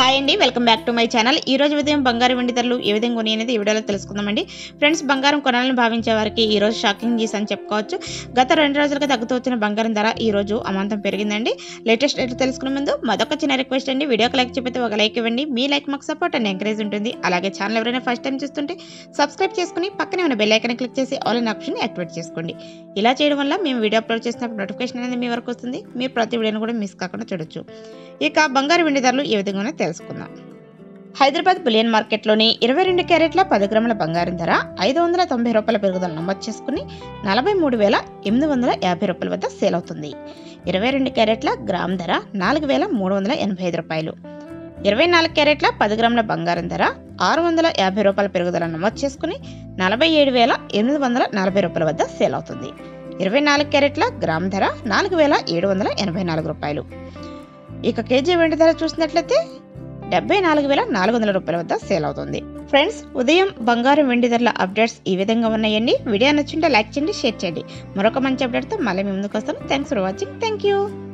hi అండి welcome back to my channel ఈ రోజు ఉదయం బంగారం వెండి ధరలు ఏ విధంగా ఉన్నాయి అనేది ఈ వీడియోలో తెలుసుకుందామండి ఫ్రెండ్స్ బంగారం కొనాలని భావించే వారికి ఈ రోజు షాకింగ్ న్యూస్ అని చెప్పుకోవచ్చు గత రెండు రోజులుగా తగ్గుతూ వచ్చిన బంగారం ధర ఈ రోజు అమాంతం పెరిగిందండి లేటెస్ట్ రేట్లు తెలుసుకునే ముందు మరొక చిన్న రిక్వెస్ట్ అండి వీడియోకి లైక్ చెప్పితే ఒక లైక్ ఇవ్వండి మీ లైక్ మాకు సపోర్ట్ అండ్ ఎంకరేజ్ ఉంటుంది అలాగే ఛానల్ ఎవరైనా ఫస్ట్ టైం చూస్తుంటే సబ్స్క్రైబ్ చేసుకుని పక్కనే ఉన్న బెల్ ఐకాన్ క్లిక్ చేసి ఆల్ ఇన్ ఆప్షన్ యాక్టివేట్ చేసుకోండి ఇలా చేయడం వల్ల మేము వీడియో అప్లోడ్ చేసినప్పుడు నోటిఫికేషన్ అనేది మీ వరకు వస్తుంది మీరు ప్రతి వీడియోని కూడా మిస్ కాకుండా చూడొచ్చు ఇక బంగారు వెండి ధరలు ఏ విధంగానో తెలుసుకుందాం హైదరాబాద్ బులియన్ మార్కెట్లోని ఇరవై రెండు క్యారెట్ల పది గ్రాముల బంగారం ధర ఐదు వందల తొంభై రూపాయల పెరుగుదల నమోదు చేసుకుని నలభై మూడు వేల ఎనిమిది వందల యాభై రూపాయల వద్ద సేల్ అవుతుంది ఇరవై రెండు క్యారెట్ల గ్రామ్ ధర నాలుగు వేల మూడు వందల ఎనభై ఐదు రూపాయలు ఇరవై నాలుగు క్యారెట్ల పది గ్రాముల బంగారం ధర ఆరు వందల యాభై రూపాయల పెరుగుదల నమోదు చేసుకుని నలభై ఏడు వేల ఎనిమిది వందల నలభై రూపాయల వద్ద సేల్ అవుతుంది ఇరవై నాలుగు క్యారెట్ల గ్రామ్ ధర నాలుగు వేల ఏడు వందల ఎనభై నాలుగు రూపాయలు ఇక కేజీ వెండి ధర చూసినట్లయితే డెబ్బై నాలుగు వేల నాలుగు వందల రూపాయల వద్ద సేల్ అవుతుంది ఫ్రెండ్స్ ఉదయం బంగారం వెండి ధరల అప్డేట్స్ ఈ విధంగా ఉన్నాయండి వీడియో నచ్చింటే లైక్ చేయండి షేర్ చేయండి మరొక మంచి అప్డేట్తో మళ్ళీ మీ ముందుకు వస్తాను thanks for watching thank you